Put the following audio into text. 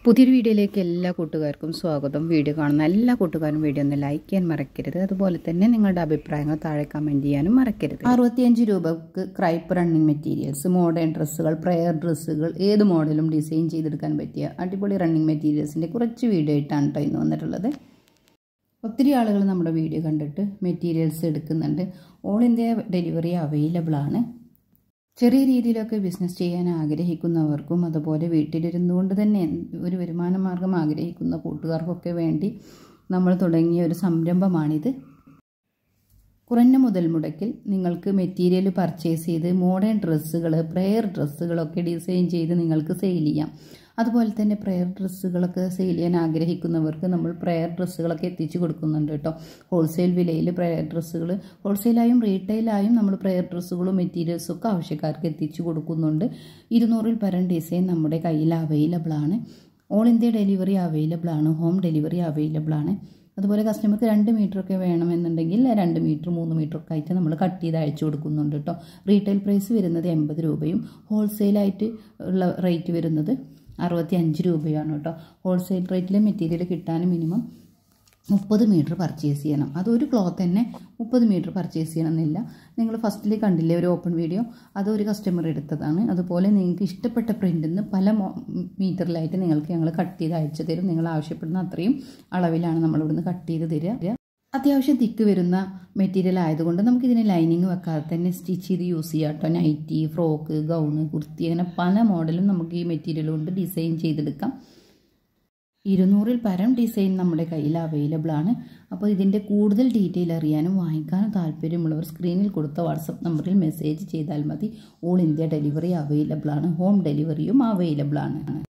പുതിയൊരു വീഡിയോയിലേക്ക് എല്ലാ കൂട്ടുകാർക്കും സ്വാഗതം വീഡിയോ കാണുന്ന എല്ലാ കൂട്ടുകാരും വീഡിയോ ഒന്ന് ലൈക്ക് ചെയ്യാൻ മറക്കരുത് അതുപോലെ തന്നെ നിങ്ങളുടെ അഭിപ്രായങ്ങൾ താഴെ കമൻറ്റ് ചെയ്യാനും മറക്കരുത് അറുപത്തിയഞ്ച് രൂപക്ക് ക്രൈപ്പ് റണ്ണിങ് മെറ്റീരിയൽസ് മോഡേൺ ഡ്രസ്സുകൾ പ്രെയർ ഡ്രസ്സുകൾ ഏത് മോഡലും ഡിസൈൻ ചെയ്തെടുക്കാൻ പറ്റിയ അടിപൊളി റണ്ണിങ് മെറ്റീരിയൽസിൻ്റെ കുറച്ച് വീഡിയോ ആയിട്ടാണ് കേട്ടോ ഇന്ന് വന്നിട്ടുള്ളത് ഒത്തിരി ആളുകൾ നമ്മുടെ വീഡിയോ കണ്ടിട്ട് മെറ്റീരിയൽസ് എടുക്കുന്നുണ്ട് ഓൾ ഇന്ത്യ ഡെലിവറി അവൈലബിൾ ആണ് ചെറിയ രീതിയിലൊക്കെ ബിസിനസ് ചെയ്യാൻ ആഗ്രഹിക്കുന്നവർക്കും അതുപോലെ വീട്ടിലിരുന്നുകൊണ്ട് തന്നെ ഒരു വരുമാന മാർഗം ആഗ്രഹിക്കുന്ന കൂട്ടുകാർക്കൊക്കെ വേണ്ടി നമ്മൾ തുടങ്ങിയ ഒരു സംരംഭമാണിത് കുറഞ്ഞ മുതൽ മുടക്കിൽ നിങ്ങൾക്ക് മെറ്റീരിയൽ പർച്ചേസ് ചെയ്ത് മോഡേൺ ഡ്രസ്സുകൾ പ്രെയർ ഡ്രസ്സുകളൊക്കെ ഡിസൈൻ ചെയ്ത് നിങ്ങൾക്ക് സെയിൽ ചെയ്യാം അതുപോലെ തന്നെ പ്രെയർ ഡ്രസ്സുകളൊക്കെ സെയിൽ ചെയ്യാൻ ആഗ്രഹിക്കുന്നവർക്ക് നമ്മൾ പ്രെയർ ഡ്രസ്സുകളൊക്കെ എത്തിച്ചു കൊടുക്കുന്നുണ്ട് കേട്ടോ ഹോൾസെയിൽ വിലയിൽ പ്രെയർ ഡ്രസ്സുകൾ ഹോൾസെയിലായും റീറ്റെയിലായും നമ്മൾ പ്രെയർ ഡ്രസ്സുകളും മെറ്റീരിയൽസും ഒക്കെ ആവശ്യക്കാർക്ക് എത്തിച്ചു കൊടുക്കുന്നുണ്ട് ഇരുന്നൂറിൽ പരം ഡിസൈൻ നമ്മുടെ കയ്യിൽ അവൈലബിൾ ആണ് ഓൾ ഇന്ത്യ ഡെലിവറി അവൈലബിൾ ആണ് ഹോം ഡെലിവറി അവൈലബിൾ ആണ് അതുപോലെ കസ്റ്റമർക്ക് രണ്ട് മീറ്ററൊക്കെ വേണമെന്നുണ്ടെങ്കിൽ രണ്ട് മീറ്റർ മൂന്ന് മീറ്റർ ഒക്കെ ആയിട്ട് നമ്മൾ കട്ട് ചെയ്ത് അയച്ചു കൊടുക്കുന്നുണ്ട് കേട്ടോ റീറ്റെയിൽ പ്രൈസ് വരുന്നത് എൺപത് രൂപയും ഹോൾസെയിലായിട്ട് ഉള്ള റേറ്റ് വരുന്നത് അറുപത്തി അഞ്ച് രൂപയാണ് കേട്ടോ ഹോൾസെയിൽ റേറ്റിൽ മെറ്റീരിയൽ കിട്ടാൻ മിനിമം മുപ്പത് മീറ്റർ പർച്ചേസ് ചെയ്യണം അതൊരു ക്ലോത്ത് തന്നെ മുപ്പത് മീറ്റർ പർച്ചേസ് ചെയ്യണമെന്നില്ല നിങ്ങൾ ഫസ്റ്റിൽ കണ്ടില്ലേ ഒരു ഓപ്പൺ വീഡിയോ അതൊരു കസ്റ്റമർ എടുത്തതാണ് അതുപോലെ നിങ്ങൾക്ക് ഇഷ്ടപ്പെട്ട പ്രിൻ്റിൽ നിന്ന് പല മീറ്ററിലായിട്ട് നിങ്ങൾക്ക് ഞങ്ങൾ കട്ട് ചെയ്ത് അയച്ചു തരും നിങ്ങൾ ആവശ്യപ്പെടുന്ന അത്രയും അളവിലാണ് നമ്മളിവിടുന്ന് കട്ട് ചെയ്ത് തരിക അത്യാവശ്യം തിക്ക് വരുന്ന മെറ്റീരിയൽ ആയതുകൊണ്ട് നമുക്കിതിന് ലൈനിങ് വെക്കാതെ തന്നെ സ്റ്റിച്ച് ചെയ്ത് യൂസ് ചെയ്യാം കേട്ടോ നൈറ്റി ഫ്രോക്ക് ഗൗണ് കുർത്തി അങ്ങനെ പല മോഡലും നമുക്ക് ഈ മെറ്റീരിയൽ കൊണ്ട് ഡിസൈൻ ചെയ്തെടുക്കാം ഇരുന്നൂറിൽ പരം ഡിസൈൻ നമ്മുടെ കയ്യിൽ അവൈലബിൾ ആണ് അപ്പോൾ ഇതിൻ്റെ കൂടുതൽ ഡീറ്റെയിൽ അറിയാനും വാങ്ങിക്കാനും താല്പര്യമുള്ളവർ സ്ക്രീനിൽ കൊടുത്ത വാട്സപ്പ് നമ്പറിൽ മെസ്സേജ് ചെയ്താൽ മതി ഓൾ ഇന്ത്യ ഡെലിവറി അവൈലബിൾ ആണ് ഹോം ഡെലിവറിയും അവൈലബിൾ ആണ്